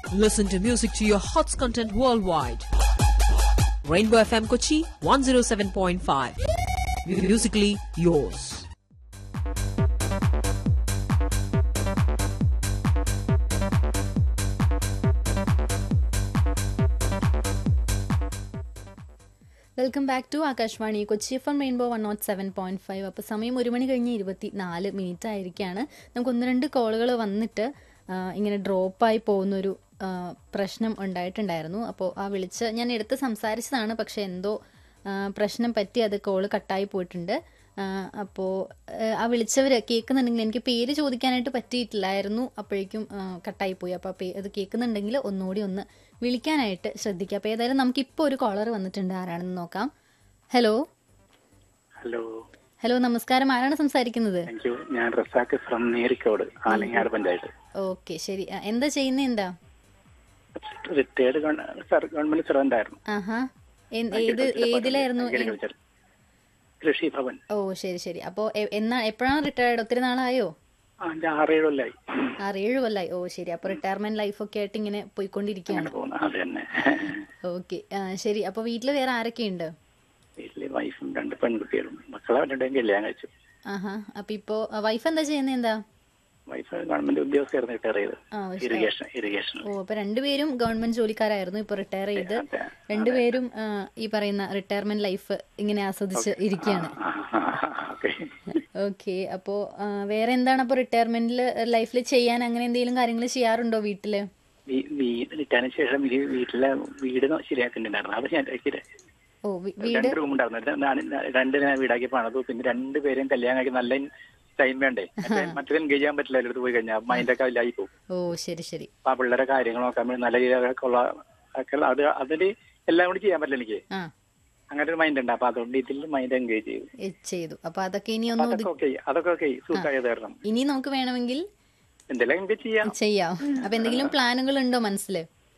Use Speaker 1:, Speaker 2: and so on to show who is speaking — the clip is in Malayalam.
Speaker 1: Listen to music to your hots content worldwide. Rainbow FM Kochi 107.5. Musically yours.
Speaker 2: Welcome back to Akashvani Kochi F M rainbow one nought seven point five അപ്പോൾ സമയം ഒരു മണി കഴിഞ്ഞ് ഇരുപത്തി നാല് മിനിറ്റ് ആയിരിക്കുകയാണ് നമുക്ക് ഒന്ന് രണ്ട് കോളുകൾ വന്നിട്ട് ആ, ഇങ്ങനെ ഡ്രോപ്പായി പോകുന്നൊരു ആ, പ്രശ്നം ഉണ്ടായിട്ടുണ്ടായിരുന്നു അപ്പോൾ ആ വിളിച്ച് ഞാൻ എടുത്ത് സംസാരിച്ചതാണ് പക്ഷേ എന്തോ ആ, പ്രശ്നം പറ്റി അത് കോള് കട്ടായി പോയിട്ടുണ്ട് അപ്പോൾ ആ വിളിച്ചവർ കേൾക്കുന്നുണ്ടെങ്കിൽ എനിക്ക് പേര് ചോദിക്കാനായിട്ട് പറ്റിയിട്ടില്ലായിരുന്നു അപ്പോഴേക്കും ആ, കട്ടായി പോയി അപ്പോൾ പേ അത് കേൾക്കുന്നുണ്ടെങ്കിൽ ഒന്നുകൂടി ഒന്ന് വിളിക്കാനായിട്ട് ശ്രദ്ധിക്കുക അപ്പോൾ ഏതായാലും നമുക്കിപ്പോൾ ഒരു കോളർ വന്നിട്ടുണ്ട് ആരാണെന്ന് നോക്കാം ഹലോ
Speaker 3: ഹലോ
Speaker 2: ഹലോ നമസ്കാരം ആരാണ് സംസാരിക്കുന്നത്
Speaker 3: താങ്ക് യു ഞാൻ റസാഖ് ഫ്രം നേരിക്കോട് ആലങ്ങാട് പഞ്ചായത്ത്
Speaker 2: ഓക്കെ ശരി ആ, എന്താ ചെയ്യുന്നത് എന്താ
Speaker 3: റിട്ടയർഡ് ഗവൺമെന്റ് സർവന്റ് ആയിരുന്നു
Speaker 2: ആഹാ എൻ- ഏത് ഏതിലായിരുന്നു
Speaker 3: Agriculture. കൃഷി ഭവൻ
Speaker 2: ഓ ശരി ശരി അപ്പോൾ എന്നാ എപ്പോഴാണ് റിട്ടയർഡ് ഒത്തിരി നാളായോ
Speaker 3: അഞ്ച് ആറേഴ് കൊല്ലായി
Speaker 2: ആറ് ഏഴ് കൊല്ലായി ഓ ശരി അപ്പോൾ റിട്ടയർമെന്റ് ലൈഫൊക്കെ ആയിട്ട് ഇങ്ങനെ പോയിക്കൊണ്ടിരിക്കുകയാണ്
Speaker 3: അങ്ങനെ പോകുന്നു അത് തന്നെ
Speaker 2: ഓക്കെ ശരി അപ്പോൾ വീട്ടിൽ വേറെ ആരൊക്കെയുണ്ട്
Speaker 3: വീട്ടില് വൈഫും രണ്ട് പെൺകുട്ടികളും മക്കളെ രണ്ടും കല്യാണം കഴിച്ചു
Speaker 2: ആഹാ അപ്പൊ ഇപ്പോ വൈഫ് എന്താ ചെയ്യുന്നത് എന്താ
Speaker 3: വൈഫ് ഗവൺമെന്റ് ഉദ്യോഗസ്ഥരായിരുന്നു റിട്ടയർ ചെയ്ത്
Speaker 2: ആ, പക്ഷേ-
Speaker 3: ഇറിഗേഷൻ ഇറിഗേഷൻ
Speaker 2: ഓ അപ്പൊ രണ്ടുപേരും ഗവൺമെന്റ് ജോലിക്കാരായിരുന്നു ഇപ്പൊ റിട്ടയർ ചെയ്ത്
Speaker 3: അതെ.
Speaker 2: രണ്ടുപേരും ആ, ഈ പറയുന്ന റിട്ടയർമെന്റ് ലൈഫ് ഇങ്ങനെ ആസ്വദിച്ച് ഇരിക്കുകയാണ്
Speaker 3: ഓക്കെ
Speaker 2: ഓക്കെ അപ്പോ ആ, വേറെ എന്താണ് അപ്പൊ റിട്ടയർമെന്റിൽ ലൈഫിൽ ചെയ്യാൻ അങ്ങനെ എന്തെങ്കിലും കാര്യങ്ങൾ ചെയ്യാറുണ്ടോ വീട്ടില്
Speaker 3: വീട് റിട്ടയറിന് ശേഷം ഈ വീട്ടിലെ വീട് ശരിയാക്കുന്നുണ്ടായിരുന്നു അത് ഞാൻ ഇടയ്ക്ക്
Speaker 2: ഓ വി- വീട്
Speaker 3: രണ്ട് റൂം ഉണ്ടായിരുന്നു ഞാൻ രണ്ട് ഞാൻ വീടാക്കി പണിതു പിന്നെ രണ്ടുപേരെയും കല്യാണം കഴിക്കാൻ നല്ല ടൈം വേണ്ടേ മറ്റേ മറ്റേത് എൻഗേജ് ചെയ്യാൻ പറ്റില്ല എല്ലായിടത്ത് പോയി കഴിഞ്ഞാൽ മൈൻഡൊക്കെ അതിലായി പോകും
Speaker 2: ഓ ശരി ശരി
Speaker 3: അപ്പൊ ആ പിള്ളേരെ കാര്യങ്ങൾ നോക്കാൻ വേണ്ടി നല്ല രീതിയിലൊക്കെ ഉള്ള ഒക്കെ ഉള്ള- അത് അതില് എല്ലാം കൂടി ചെയ്യാൻ പറ്റില്ല എനിക്ക്
Speaker 2: ആ
Speaker 3: അങ്ങനെ ഒരു മൈൻഡ് ഉണ്ട് അപ്പൊ അതുകൊണ്ട് ഇതിൽ മൈൻഡ് എൻഗേജ് ചെയ്തു
Speaker 2: എ, ചെയ്തു അപ്പൊ അതൊക്കെ ഇനി
Speaker 3: അപ്പൊ
Speaker 2: ഒന്ന്
Speaker 3: അതൊക്കെ ഓക്കെ അതൊക്കെ ഓക്കെ സൂക്കായത് കാരണം
Speaker 2: ഇനി നമുക്ക് വേണമെങ്കിൽ
Speaker 3: എന്തെല്ലാം എനിക്ക് ചെയ്യാം
Speaker 2: ചെയ്യാം അപ്പൊ എന്തെങ്കിലും പ്ലാനുകൾ ഉണ്ടോ മനസ്സില്